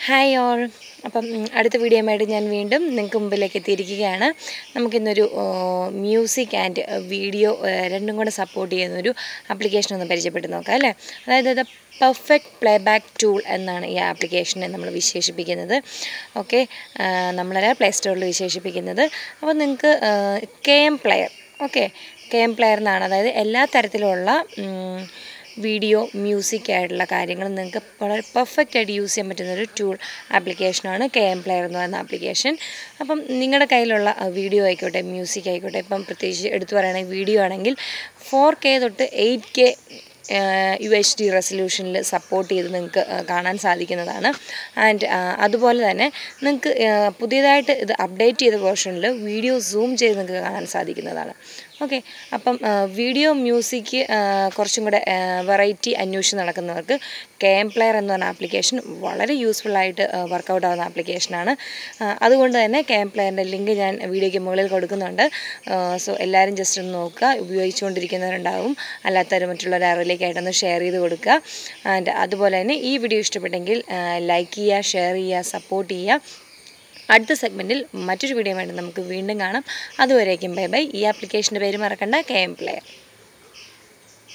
hi all അപ്പം ഉം, അടുത്ത വീഡിയോയുമായിട്ട് ഞാൻ വീണ്ടും നിങ്ങൾക്ക് മുമ്പിലേക്ക് എത്തിയിരിക്കുകയാണ് നമുക്കിന്നൊരു മ്യൂസിക് ആൻഡ് വീഡിയോ രണ്ടും കൂടെ സപ്പോർട്ട് ചെയ്യുന്ന ഒരു ആപ്ലിക്കേഷൻ ഒന്ന് പരിചയപ്പെട്ട് നോക്കാം അല്ലേ അതായത് ഇത് പെർഫെക്റ്റ് പ്ലേ ബാക്ക് ടൂൾ എന്നാണ് ഈ ആപ്ലിക്കേഷനെ നമ്മൾ വിശേഷിപ്പിക്കുന്നത് ഓക്കെ നമ്മളെല്ലാം പ്ലേ സ്റ്റോറിൽ വിശേഷിപ്പിക്കുന്നത് അപ്പോൾ നിങ്ങൾക്ക് K M player okay K M player എന്നാണ് അതായത് എല്ലാ തരത്തിലുള്ള ഉം, വീഡിയോ മ്യൂസിക് ആയിട്ടുള്ള കാര്യങ്ങൾ നിങ്ങൾക്ക് വളരെ പെർഫെക്റ്റ് ആയിട്ട് യൂസ് ചെയ്യാൻ പറ്റുന്ന ഒരു ടൂൾ ആപ്ലിക്കേഷനാണ് കെ എം പ്ലെയർ എന്ന് പറയുന്ന ആപ്ലിക്കേഷൻ അപ്പം നിങ്ങളുടെ കയ്യിലുള്ള വീഡിയോ ആയിക്കോട്ടെ മ്യൂസിക് ആയിക്കോട്ടെ ഇപ്പം പ്രത്യേകിച്ച് എടുത്തു പറയുകയാണെങ്കിൽ വീഡിയോ ആണെങ്കിൽ ഫോർ കെ തൊട്ട് eight K U H D റെസൊല്യൂഷനിൽ സപ്പോർട്ട് ചെയ്ത് നിങ്ങൾക്ക് കാണാൻ സാധിക്കുന്നതാണ് ആൻഡ് അതുപോലെ തന്നെ നിങ്ങൾക്ക് പുതിയതായിട്ട് ഇത് അപ്ഡേറ്റ് ചെയ്ത വേർഷനിൽ വീഡിയോ സൂം ചെയ്ത് നിങ്ങൾക്ക് കാണാൻ സാധിക്കുന്നതാണ് ഓക്കെ അപ്പം വീഡിയോ മ്യൂസിക് കുറച്ചും കൂടെ വെറൈറ്റി അന്വേഷിച്ച് നടക്കുന്നവർക്ക് കെ എം പ്ലെയർ എന്ന് പറഞ്ഞ ആപ്ലിക്കേഷൻ വളരെ യൂസ്ഫുൾ ആയിട്ട് വർക്കൗട്ട് ആവുന്ന ആപ്ലിക്കേഷനാണ് അതുകൊണ്ട് തന്നെ കെ എം പ്ലെയറിൻ്റെ ലിങ്ക് ഞാൻ വീഡിയോയ്ക്ക് മുകളിൽ കൊടുക്കുന്നുണ്ട് സോ എല്ലാവരും ജസ്റ്റ് ഒന്ന് നോക്കുക ഉപയോഗിച്ചുകൊണ്ടിരിക്കുന്നവരുണ്ടാവും അല്ലാത്തവർ മറ്റുള്ളവരുടെ അറിവിലേക്കായിട്ടൊന്ന് ഷെയർ ചെയ്ത് കൊടുക്കുക ആൻഡ് അതുപോലെ തന്നെ ഈ വീഡിയോ ഇഷ്ടപ്പെട്ടെങ്കിൽ ലൈക്ക് ചെയ്യുക ഷെയർ ചെയ്യുക സപ്പോർട്ട് ചെയ്യുക അടുത്ത സെഗ്മെൻറ്റിൽ മറ്റൊരു വീഡിയോ വേണ്ടി നമുക്ക് വീണ്ടും കാണാം അതുവരേക്കും ബൈ ബൈ ഈ ആപ്ലിക്കേഷൻ്റെ പേര് മറക്കണ്ട കെ എം പ്ലെയർ